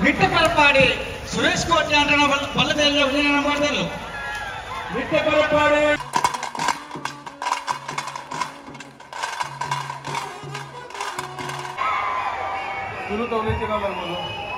ನಿಟ್ಟ ಪರಪಾಡಿ ಸುರೇಶ್ ಕೋಟೆ ಅಂತ ಬಲ್ಲದೆಲ್ಲ ವಿಲೀನ ಮಾಡಿದ್ರು ನಿಟ್ಟ ಪರಪಾಡಿ ತುಳು ತಗೊಳ್ಳಿದ್ದೀರಾ ಬರ್ಬೋದು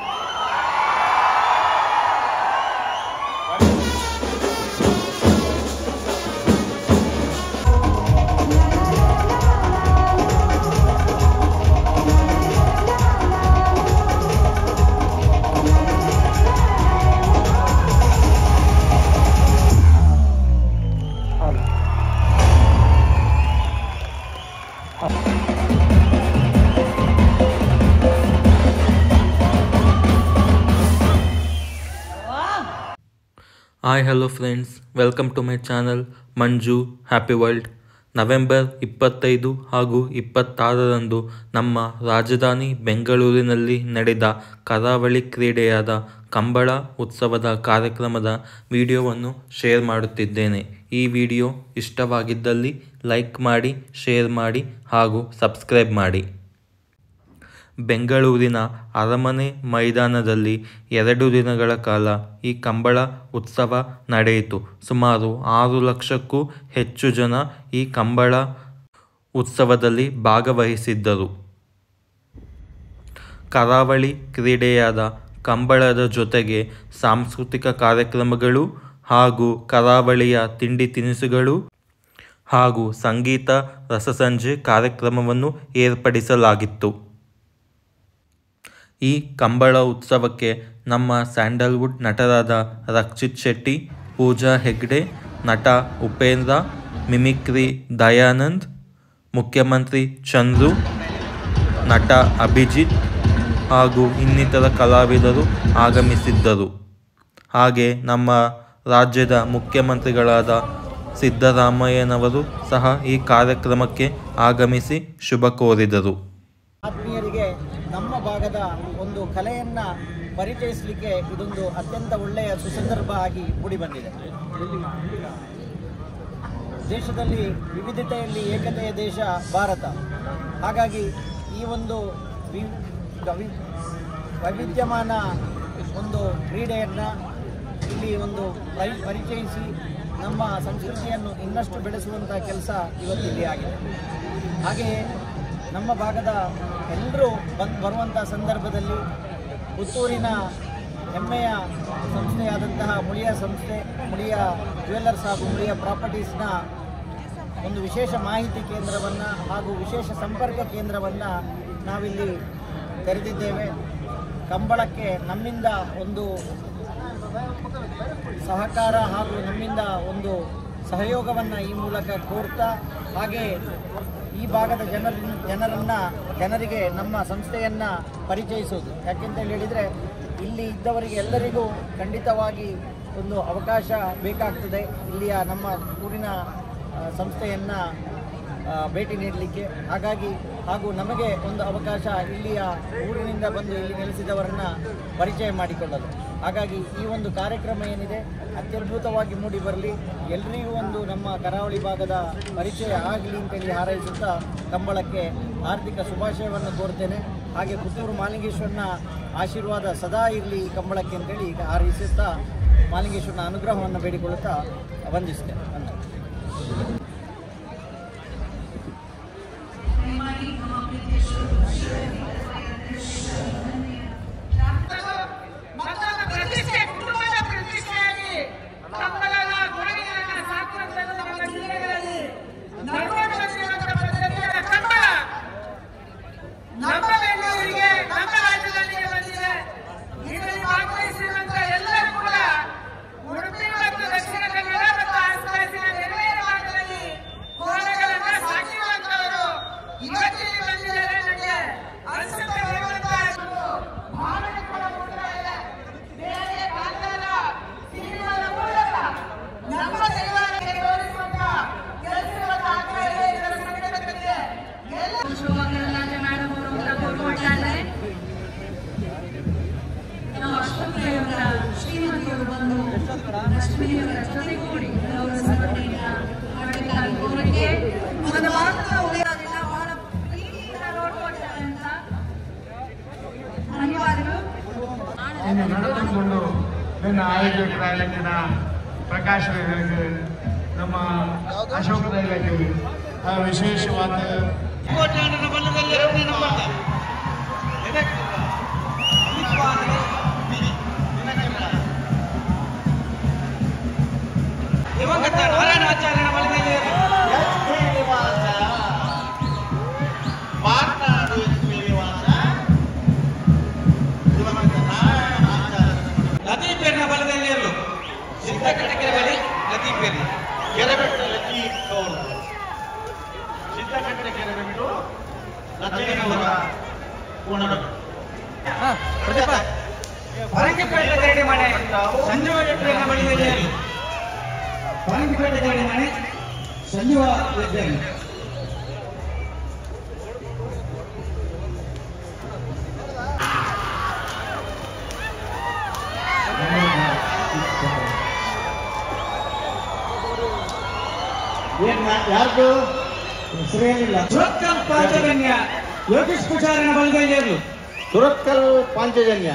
hi hello friends welcome to my channel Manju happy world November ಇಪ್ಪತ್ತೈದು ಹಾಗೂ ಇಪ್ಪತ್ತಾರರಂದು ನಮ್ಮ ರಾಜಧಾನಿ ಬೆಂಗಳೂರಿನಲ್ಲಿ ನಡೆದ ಕರಾವಳಿ ಕ್ರೀಡೆಯಾದ ಕಂಬಳ ಉತ್ಸವದ ಕಾರ್ಯಕ್ರಮದ ವಿಡಿಯೋವನ್ನು ಶೇರ್ ಮಾಡುತ್ತಿದ್ದೇನೆ ಈ ವಿಡಿಯೋ ಇಷ್ಟವಾಗಿದ್ದಲ್ಲಿ ಲೈಕ್ ಮಾಡಿ ಶೇರ್ ಮಾಡಿ ಹಾಗೂ ಸಬ್ಸ್ಕ್ರೈಬ್ ಮಾಡಿ ಬೆಂಗಳೂರಿನ ಅರಮನೆ ಮೈದಾನದಲ್ಲಿ ಎರಡು ದಿನಗಳ ಕಾಲ ಈ ಕಂಬಳ ಉತ್ಸವ ನಡೆಯಿತು ಸುಮಾರು ಆರು ಲಕ್ಷಕ್ಕೂ ಹೆಚ್ಚು ಜನ ಈ ಕಂಬಳ ಉತ್ಸವದಲ್ಲಿ ಭಾಗವಹಿಸಿದ್ದರು ಕರಾವಳಿ ಕ್ರೀಡೆಯಾದ ಕಂಬಳದ ಜೊತೆಗೆ ಸಾಂಸ್ಕೃತಿಕ ಕಾರ್ಯಕ್ರಮಗಳು ಹಾಗೂ ಕರಾವಳಿಯ ತಿಂಡಿ ತಿನಿಸುಗಳು ಹಾಗೂ ಸಂಗೀತ ರಸಸಂಜೆ ಕಾರ್ಯಕ್ರಮವನ್ನು ಏರ್ಪಡಿಸಲಾಗಿತ್ತು ಈ ಕಂಬಳ ಉತ್ಸವಕ್ಕೆ ನಮ್ಮ ಸ್ಯಾಂಡಲ್ವುಡ್ ನಟರಾದ ರಕ್ಷಿತ್ ಶೆಟ್ಟಿ ಪೂಜಾ ಹೆಗ್ಡೆ ನಟ ಉಪೇಂದ್ರ ಮಿಮಿಕ್ರಿ ದಯಾನಂದ್ ಮುಖ್ಯಮಂತ್ರಿ ಚಂದ್ರು ನಟ ಅಭಿಜಿತ್ ಹಾಗೂ ಇನ್ನಿತರ ಕಲಾವಿದರು ಆಗಮಿಸಿದ್ದರು ಹಾಗೆ ನಮ್ಮ ರಾಜ್ಯದ ಮುಖ್ಯಮಂತ್ರಿಗಳಾದ ಸಿದ್ದರಾಮಯ್ಯನವರು ಸಹ ಈ ಕಾರ್ಯಕ್ರಮಕ್ಕೆ ಆಗಮಿಸಿ ಶುಭ ಕೋರಿದರು ಆತ್ಮೀಯರಿಗೆ ನಮ್ಮ ಭಾಗದ ಒಂದು ಕಲೆಯನ್ನ ಪರಿಚಯಿಸಲಿಕ್ಕೆ ಇದೊಂದು ಅತ್ಯಂತ ಒಳ್ಳೆಯ ಸುಸಂದರ್ಭ ಆಗಿ ಮೂಡಿಬಂದಿದೆ ದೇಶದಲ್ಲಿ ವಿವಿಧತೆಯಲ್ಲಿ ಏಕತೆಯ ದೇಶ ಭಾರತ ಹಾಗಾಗಿ ಈ ಒಂದು ವಿ- ವೈ- ವೈವಿಧ್ಯಮಾನ ಒಂದು ಕ್ರೀಡೆಯನ್ನು ಇಲ್ಲಿ ಒಂದು ಪರಿ- ಪರಿಚಯಿಸಿ ನಮ್ಮ ಸಂಸ್ಕೃತಿಯನ್ನು ಇನ್ನಷ್ಟು ಬೆಳೆಸುವಂಥ ಕೆಲಸ ಇವತ್ತಿಲ್ಲಿ ಆಗಿದೆ ಹಾಗೆಯೇ ನಮ್ಮ ಭಾಗದ ಎಲ್ಲರೂ ಬಂದು ಬರುವಂಥ ಸಂದರ್ಭದಲ್ಲಿ ಪುತ್ತೂರಿನ ಹೆಮ್ಮೆಯ ಸಂಸ್ಥೆಯಾದಂತಹ ಮುಳಿಯ ಸಂಸ್ಥೆ ಮುಳಿಯ ಜ್ಯುವೆಲ್ಲರ್ಸ್ ಹಾಗೂ ಮುಳಿಯ ಪ್ರಾಪರ್ಟೀಸ್ನ ಒಂದು ವಿಶೇಷ ಮಾಹಿತಿ ಕೇಂದ್ರವನ್ನು ಹಾಗೂ ವಿಶೇಷ ಸಂಪರ್ಕ ಕೇಂದ್ರವನ್ನು ನಾವಿಲ್ಲಿ ತೆರೆದಿದ್ದೇವೆ ಕಂಬಳಕ್ಕೆ ನಮ್ಮಿಂದ ಒಂದು ಸಹಕಾರ ಹಾಗೂ ನಮ್ಮಿಂದ ಒಂದು ಸಹಯೋಗವನ್ನು ಈ ಮೂಲಕ ಕೋರ್ತಾ ಹಾಗೆ ಈ ಭಾಗದ ಜನರ ಜನರನ್ನು ಜನರಿಗೆ ನಮ್ಮ ಸಂಸ್ಥೆಯನ್ನು ಪರಿಚಯಿಸೋದು ಯಾಕೆಂತ ಹೇಳಿದರೆ ಇಲ್ಲಿ ಇದ್ದವರಿಗೆ ಎಲ್ಲರಿಗೂ ಖಂಡಿತವಾಗಿ ಒಂದು ಅವಕಾಶ ಬೇಕಾಗ್ತದೆ ಇಲ್ಲಿಯ ನಮ್ಮ ಊರಿನ ಸಂಸ್ಥೆಯನ್ನು ಭೇಟಿ ನೀಡಲಿಕ್ಕೆ ಹಾಗಾಗಿ ಹಾಗೂ ನಮಗೆ ಒಂದು ಅವಕಾಶ ಇಲ್ಲಿಯ ಊರಿನಿಂದ ಬಂದು ಇಲ್ಲಿ ನೆಲೆಸಿದವರನ್ನು ಪರಿಚಯ ಮಾಡಿಕೊಳ್ಳಲು ಹಾಗಾಗಿ ಈ ಒಂದು ಕಾರ್ಯಕ್ರಮ ಏನಿದೆ ಅತ್ಯದ್ಭುತವಾಗಿ ಮೂಡಿ ಬರಲಿ ಎಲ್ಲರಿಗೂ ಒಂದು ನಮ್ಮ ಕರಾವಳಿ ಭಾಗದ ಪರಿಚಯ ಆಗಲಿ ಅಂತೇಳಿ ಹಾರೈಸುತ್ತಾ ಕಂಬಳಕ್ಕೆ ಆರ್ಥಿಕ ಶುಭಾಶಯವನ್ನು ಕೋರ್ತೇನೆ ಹಾಗೆ ಪುತ್ತೂರು ಮಾಲಿಂಗೇಶ್ವರನ ಆಶೀರ್ವಾದ ಸದಾ ಇರಲಿ ಈ ಕಂಬಳಕ್ಕೆ ಅಂತೇಳಿ ಈಗ ಹಾರೈಸುತ್ತಾ ಮಾಲಿಂಗೇಶ್ವರನ ಅನುಗ್ರಹವನ್ನು ಬೇಡಿಕೊಳ್ಳುತ್ತಾ ವಂದಿಸ್ತೇನೆ ವಂದನೆ. ಮತ್ತೊಂದು ಪ್ರತಿಷ್ಠೆ ಕುಟುಂಬದ ಪ್ರತಿಷ್ಠೆಯಾಗಿ ಕಂಬಳದ ಗುಣಗಳನ್ನು ಸಾಕುವಂಥದ್ದು ನಮ್ಮ ಜಿಲ್ಲೆಗಳಲ್ಲಿ ನಡ್ಕೊಂಡು ಬಂದಿರುವಂಥ ಪದ್ಧತಿಯಾದ ಕಂಬಳ ನಮ್ಮ ಬೆಂಗಳೂರಿಗೆ ನಮ್ಮ ರಾಜ್ಯದಲ್ಲಿ ಬಂದಿದೆ ಇದರಲ್ಲಿ ಭಾಗವಹಿಸಿರುವಂಥ ಎಲ್ಲರೂ ಕೂಡ ಉಡುಪಿ ಮತ್ತು ದಕ್ಷಿಣ ಕನ್ನಡ ಮತ್ತು ಆಸುಪಾಸಿನ ನೆರವೇರ ಭಾಗದಲ್ಲಿ ಕೋಲಗಳನ್ನ ಸಾಕಿರುವಂತವರು ಇವತ್ತಿಗೆ ಬಂದಿದ್ದಾರೆ ನನಗೆ ಅನಿಸುತ್ತೆ ಹೇಳುವಂತ ಭಾವನೆಗಳ ಮೂಲಕ ಇಲ್ಲ. ಬೇರೆ ಕಾಲದ ಸಿನಿಮಾದ ಮೂಲಕ ನಮ್ಮ ದೈವಕ್ಕೆ ತೋರಿಸುವಂತ ಕೆಲಸವನ್ನು ಆಗ್ತಾ ಇದೆ ಇದರ ಸಂಘಟನೆಗಳಿಗೆ ಎಲ್ಲ ಶೋಭಾಕರರಾಜ ಮೇಡಮ್ ಅವರು ಕೂಡ ಕೊಡ್ತಾ ಇದ್ದಾರೆ ನಾವು ಅಷ್ಟಮಿಯವರ ಶ್ರೀಮತಿಯವರು ಬಂದು ಅಷ್ಟಮಿಯವರ ಜೊತೆಗೂಡಿ ಅವರ ಸಮರ್ಪಣೆಯನ್ನ ಮಾಡಬೇಕಾಗಿ ಅವರಿಗೆ ಒಂದು ಮಾತನ್ನ ಉಳಿಯೋದಿಲ್ಲ ಬಹಳ ಪ್ರೀತಿಯಿಂದ ನೋಡ್ಕೊಳ್ತಾರೆ ಅಂತ ಧನ್ಯವಾದಗಳು ಇನ್ನು ನಡೆಸಿಕೊಂಡು ನಿನ್ನ ಆಯೋಜಕರಾಗಿನ ಪ್ರಕಾಶ್ ಅವರಿಗೆ ನಮ್ಮ ಅಶೋಕ ರೈಲಕ್ಕೆ ಆ ವಿಶೇಷವಾದ ಕೋಟೆ ಆಟದ ಬಲ್ಲದಲ್ಲಿ ಎರಡನೇ ನಂಬರ್ ಇದಕ್ಕೆ ದೀಪಾವಳಿ ಬಿಡಿ. ದಿವಂಗತ ನಾರಾಯಣಾಚಾರ್ಯನ ಬಲದಲ್ಲಿ ಲತೀಫೇರ್ನ ಬಲದಲ್ಲಿ ಇರಲು ಸಿದ್ದಕಟ್ಟಕೆರೆ ಬಳಿ ಲತೀಫೇರಿ ಕೆರೆಬೆಟ್ಟ ಲತೀಫ್ ಅವರು ಸಿದ್ದಕಟ್ಟೆ ಕೆರೆಬೆಟ್ಟು ಲತೀಫ್ ಅವರ ಕೋಣಬೆಟ್ಟು ಪರಂಗಿಪೇಟೆ ಗರಡಿ ಮನೆ ಸಂಜೀವ ರೆಡ್ಡಿಯನ್ನ ಬಳಿಯಲ್ಲಿ ಇರಲು ಪರಂಗಿಪೇಟೆ ಗರಡಿ ಮನೆ ಸಂಜೀವ ರೆಡ್ಡಿಯನ್ನು ಯಾರ್ದು ಹೆಸರು ಏನಿಲ್ಲ ಸುರತ್ಕಲ್ ಪಾಂಚಜನ್ಯ ಯೋಗೇಶ್ ಪೂಜಾರನ ಬಲದಲ್ಲಿ ಇರಲು ಸುರತ್ಕಲ್ ಪಾಂಚಜನ್ಯ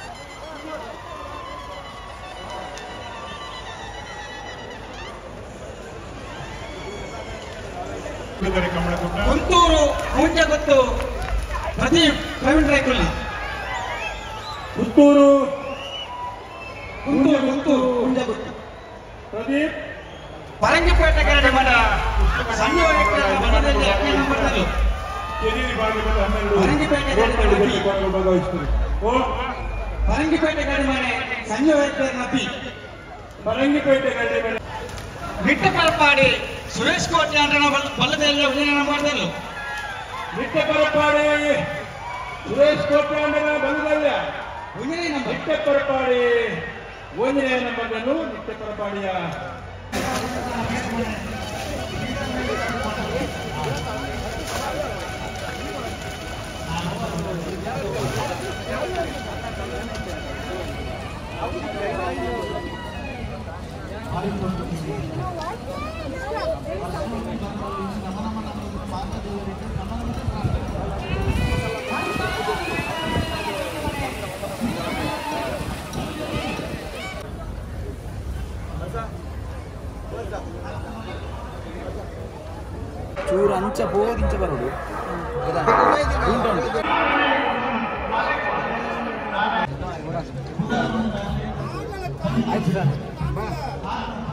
ಬಿಡುಗಡೆ ಕಮಲಗುಡ್ಡ ಕುಂತೂರು ಮುಂಜಗೊತ್ತು ಪ್ರದೀಪ್ ಪ್ರವೀಣ್ ರೈಕುಲ್ಲಿ ಪುತ್ತೂರು ಕುಂತೂರು ಕುಂತೂರು ಮುಂಜಗೊತ್ತು ಪ್ರದೀಪ್ ಪರಂಗಿಪೇಟೆ ಗರಡಿ ಮನೆ ಸಂಜೀವ ರೆಡ್ಡಿಯನ್ನ ಬಲದಲ್ಲಿ ಎರಡನೇ ನಂಬರ್ನಲ್ಲೂ ಕೆರಿಯರಿ ಭಾಗದಲ್ಲಿ ಹನ್ನೆರಡು ಪರಂಗಿಪೇಟೆ ಗರಡಿ ಮನೆ ಬಿ. ಭಾಗಗಳು ಭಾಗವಹಿಸಿದರು ಓ ಪರಂಗಿಪೇಟೆ ಗರಡಿ ಮನೆ ಸಂಜೀವ ರೆಡ್ಡಿಯನ್ನ ಬಿ ಪರಂಗಿಪೇಟೆ ಗಡ್ಡೆ ಮೇಲೆ ನಿಟ್ಟಪರಪಾಡಿ ಸುರೇಶ್ ಕೋಟೆ ಆಟನ ಬಲ್ಲದಲ್ಲಿ ಉಳಿನ ನಂಬರ್ನಲ್ಲೂ ನಿಟ್ಟಪರಪಾಡಿ ಸುರೇಶ್ ಕೋಟೆ ಅಂಡನ ಬಂದಲ್ಲ ಉಳಿನೇ ನಂಬರ್ ನಿಟ್ಟಪರಪಾಡಿ ಓಂಜನೇಯ ನಂಬರ್ನಲ್ಲೂ ನಿಟ್ಟಪರಪಾಡಿಯ ಚೂರು ಅಂಚ ಬೋದಿಂಚ ಬರೋದು ಆಯ್ತು ಸರ್